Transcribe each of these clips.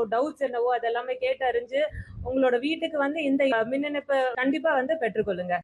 doubts என்னவோ அதெல்லாமே கேட்டு அறிஞ்சு உங்களோட வீட்டுக்கு வந்து இந்த மின் இணைப்பு கண்டிப்பா வந்து பெற்றுக்கொள்ளுங்க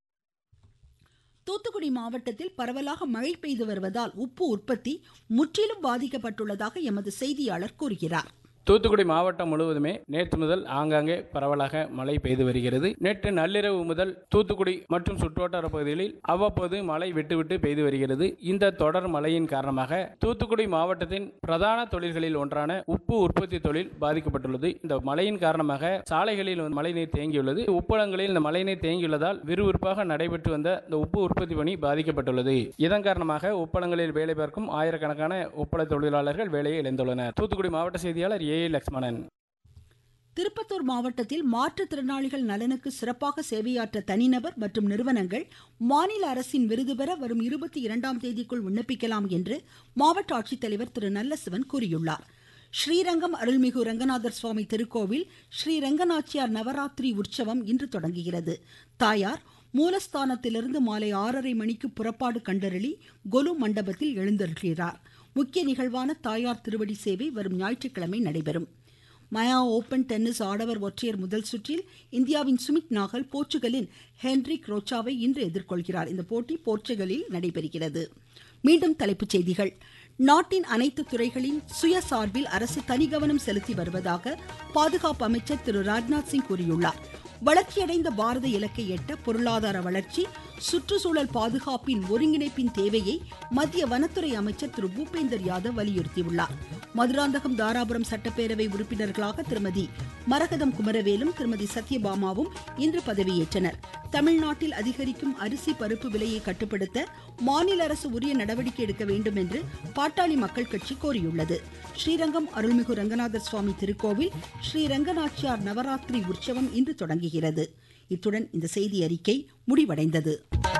தூத்துக்குடி மாவட்டத்தில் பரவலாக மழை பெய்து வருவதால் உப்பு உற்பத்தி முற்றிலும் பாதிக்கப்பட்டுள்ளதாக எமது செய்தியாளர் கூறுகிறார் தூத்துக்குடி மாவட்டம் முழுவதுமே நேற்று முதல் ஆங்காங்கே பரவலாக மழை பெய்து வருகிறது நேற்று நள்ளிரவு முதல் தூத்துக்குடி மற்றும் சுற்றுவட்டார பகுதிகளில் அவ்வப்போது மழை விட்டுவிட்டு பெய்து வருகிறது இந்த தொடர் மழையின் காரணமாக தூத்துக்குடி மாவட்டத்தின் பிரதான தொழில்களில் ஒன்றான உப்பு உற்பத்தி தொழில் பாதிக்கப்பட்டுள்ளது இந்த மழையின் காரணமாக சாலைகளில் வந்து மழைநீர் தேங்கியுள்ளது உப்பளங்களில் இந்த மழைநீர் தேங்கியுள்ளதால் விறுவிறுப்பாக நடைபெற்று வந்த இந்த உப்பு உற்பத்தி பணி பாதிக்கப்பட்டுள்ளது இதன் காரணமாக உப்பளங்களில் வேலை பார்க்கும் ஆயிரக்கணக்கான உப்பள தொழிலாளர்கள் வேலையை இழந்துள்ளனர் தூத்துக்குடி மாவட்ட செய்தியாளர் ஏ லக்ஷ்மணன் திருப்பத்தூர் மாவட்டத்தில் மாற்றுத்திறனாளிகள் நலனுக்கு சிறப்பாக சேவையாற்ற தனிநபர் மற்றும் நிறுவனங்கள் மாநில அரசின் விருது பெற வரும் இருபத்தி இரண்டாம் தேதிக்குள் விண்ணப்பிக்கலாம் என்று மாவட்ட ஆட்சித்தலைவர் திரு நல்லசிவன் கூறியுள்ளார் ஸ்ரீரங்கம் அருள்மிகு ரங்கநாதர் சுவாமி திருக்கோவில் ஸ்ரீ ரங்கநாச்சியார் நவராத்திரி உற்சவம் இன்று தொடங்குகிறது தாயார் மூலஸ்தானத்திலிருந்து மாலை ஆறரை மணிக்கு புறப்பாடு கண்டருளி கொலு மண்டபத்தில் எழுந்தருள்கிறார் முக்கிய நிகழ்வான தாயார் திருவடி சேவை வரும் ஞாயிற்றுக்கிழமை நடைபெறும் மயா ஓபன் டென்னிஸ் ஆடவர் ஒற்றையர் முதல் சுற்றில் இந்தியாவின் சுமித் நாகல் போர்ச்சுகலின் ஹென்ரிக் ரோச்சாவை இன்று எதிர்கொள்கிறார் இந்த போட்டி போர்ச்சுகலில் நடைபெறுகிறது மீண்டும் தலைப்புச் செய்திகள் நாட்டின் அனைத்து துறைகளின் சுயசார்பில் அரசு தனிகவனம் செலுத்தி வருவதாக பாதுகாப்பு அமைச்சர் திரு ராஜ்நாத் சிங் கூறியுள்ளார் வளர்ச்சியடைந்த பாரத இலக்கை எட்ட பொருளாதார வளர்ச்சி சுற்றுச்சூழல் பாதுகாப்பின் ஒருங்கிணைப்பின் தேவையை மத்திய வனத்துறை அமைச்சர் திரு பூபேந்தர் யாதவ் வலியுறுத்தியுள்ளார் மதுராந்தகம் தாராபுரம் சட்டப்பேரவை உறுப்பினர்களாக திருமதி மரகதம் குமரவேலும் திருமதி சத்யபாமாவும் இன்று பதவியேற்றனர் தமிழ்நாட்டில் அதிகரிக்கும் அரிசி பருப்பு விலையை கட்டுப்படுத்த மாநில அரசு உரிய நடவடிக்கை எடுக்க வேண்டும் என்று பாட்டாளி மக்கள் கட்சி கோரியுள்ளது ஸ்ரீரங்கம் அருள்மிகு ரங்கநாதர் சுவாமி திருக்கோவில் ஸ்ரீ ரங்கநாச்சியார் நவராத்திரி உற்சவம் இன்று தொடங்குகிறது இத்துடன் இந்த செய்தி அறிக்கை முடிவடைந்தது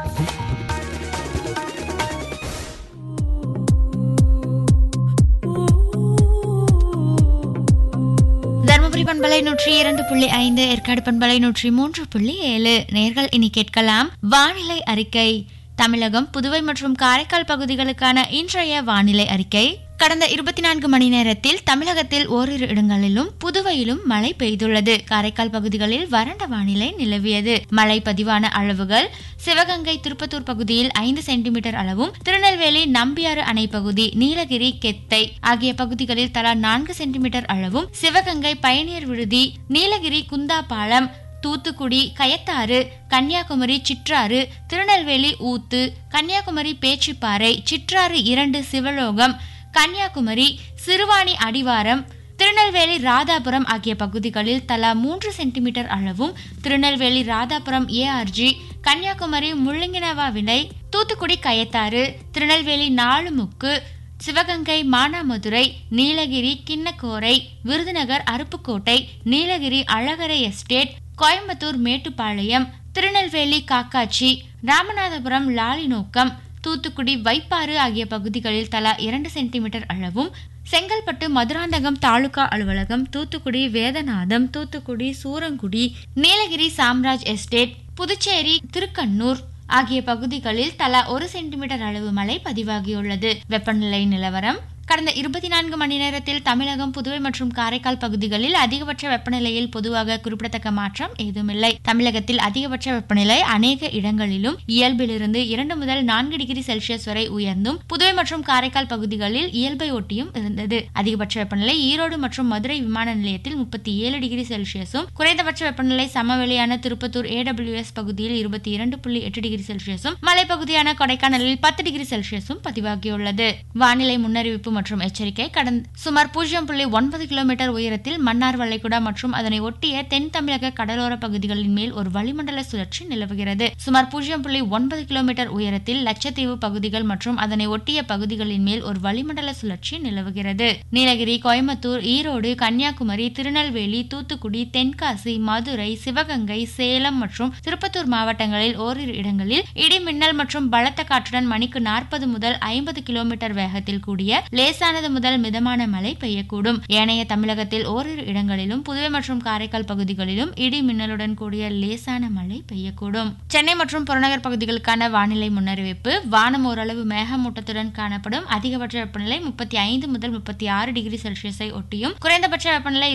தருமபுரி பண்பலை நூற்றி இரண்டு புள்ளி ஐந்து ஏற்காடு பண்பலை நூற்றி மூன்று புள்ளி ஏழு நேர்கள் இனி கேட்கலாம் வானிலை அறிக்கை தமிழகம் புதுவை மற்றும் காரைக்கால் பகுதிகளுக்கான இன்றைய வானிலை அறிக்கை கடந்த இருபத்தி நான்கு மணி நேரத்தில் தமிழகத்தில் ஓரிரு இடங்களிலும் புதுவையிலும் மழை பெய்துள்ளது காரைக்கால் பகுதிகளில் வறண்ட வானிலை நிலவியது மழை பதிவான அளவுகள் சிவகங்கை திருப்பத்தூர் பகுதியில் ஐந்து சென்டிமீட்டர் அளவும் திருநெல்வேலி நம்பியாறு அணை பகுதி நீலகிரி கெத்தை ஆகிய பகுதிகளில் தலா நான்கு சென்டிமீட்டர் அளவும் சிவகங்கை பயணியர் விடுதி நீலகிரி குந்தாபாலம் தூத்துக்குடி கயத்தாறு கன்னியாகுமரி சிற்றாறு திருநெல்வேலி ஊத்து கன்னியாகுமரி பேச்சிப்பாறை சிற்றாறு இரண்டு சிவலோகம் கன்னியாகுமரி சிறுவாணி அடிவாரம் திருநெல்வேலி ராதாபுரம் ஆகிய பகுதிகளில் தலா மூன்று சென்டிமீட்டர் அளவும் Tirunelveli Radhapuram ARG Kanyakumari Mullanginavilai Thoothukudi Kayathar Tirunelveli Nalumukku Sivaganga Manamadurai Nilgiri Kinnakorai Virudhunagar Aruppukottai Nilgiri Alagarai estate Coimbatore Mettupalayam Tirunelveli Kakkachi Ramanathapuram Lalinokkam Thoothukudi Vaipar ஆகிய பகுதிகளில் தலா இரண்டு சென்டிமீட்டர் அளவும் செங்கல்பட்டு மதுராந்தகம் தாலுகா அலுவலகம் தூத்துக்குடி வேதநாதம் தூத்துக்குடி சூரங்குடி நீலகிரி சாம்ராஜ் எஸ்டேட் புதுச்சேரி திருக்கண்ணூர் ஆகிய பகுதிகளில் தலா ஒரு சென்டிமீட்டர் அளவு மழை பதிவாகியுள்ளது வெப்பநிலை நிலவரம் கடந்த இருபத்தி நான்கு மணி நேரத்தில் தமிழகம் புதுவை மற்றும் காரைக்கால் பகுதிகளில் அதிகபட்ச வெப்பநிலையில் பொதுவாக குறிப்பிடத்தக்க மாற்றம் ஏதுமில்லை தமிழகத்தில் அதிகபட்ச வெப்பநிலை அநேக இடங்களிலும் இயல்பிலிருந்து இரண்டு முதல் நான்கு டிகிரி செல்சியஸ் வரை உயர்ந்தும் புதுவை மற்றும் காரைக்கால் பகுதிகளில் இயல்பை ஒட்டியும் இருந்தது அதிகபட்ச வெப்பநிலை ஈரோடு மற்றும் மதுரை விமான நிலையத்தில் முப்பத்தி ஏழு டிகிரி செல்சியஸும் குறைந்தபட்ச வெப்பநிலை சமவெளியான திருப்பத்தூர் ஏடபிள்யூஎஸ் பகுதியில் இருபத்தி இரண்டு புள்ளி எட்டு டிகிரி செல்சியஸும் மலைப்பகுதியான கொடைக்கானலில் பத்து டிகிரி செல்சியஸும் பதிவாகியுள்ளது வானிலை முன்னறிவிப்பு மற்றும் எச்சரிக்கை கடந்த சுமார் பூஜ்ஜியம் புள்ளி ஒன்பது கிலோமீட்டர் உயரத்தில் மன்னார் வளைகுடா மற்றும் அதனை ஒட்டிய தென் தமிழக கடலோர பகுதிகளின் மேல் ஒரு வளிமண்டல சுழற்சி நிலவுகிறது சுமார் பூஜ்ஜியம் புள்ளி ஒன்பது கிலோமீட்டர் உயரத்தில் லட்சத்தீவு பகுதிகள் மற்றும் அதனை ஒட்டிய பகுதிகளின் மேல் ஒரு வளிமண்டல சுழற்சி நிலவுகிறது நீலகிரி கோயம்புத்தூர் ஈரோடு கன்னியாகுமரி திருநெல்வேலி தூத்துக்குடி தென்காசி மதுரை சிவகங்கை சேலம் மற்றும் திருப்பத்தூர் மாவட்டங்களில் ஓரிரு இடங்களில் இடி மின்னல் மற்றும் பலத்த காற்றுடன் மணிக்கு நாற்பது முதல் ஐம்பது கிலோமீட்டர் வேகத்தில் கூடிய லேசானது முதல் மிதமான மழை பெய்யக்கூடும் ஏனைய தமிழகத்தில் ஓரிரு இடங்களிலும் புதுவை மற்றும் காரைக்கால் பகுதிகளிலும் இடி மின்னலுடன் கூடிய லேசான மழை பெய்யக்கூடும் சென்னை மற்றும் புறநகர் பகுதிகளுக்கான வானிலை முன்னறிவிப்பு வானம் ஓரளவு மேகமூட்டத்துடன் காணப்படும் அதிகபட்ச வெப்பநிலை முப்பத்தி ஐந்து முதல் முப்பத்தி ஆறு டிகிரி செல்சியஸை ஒட்டியும் குறைந்தபட்ச வெப்பநிலை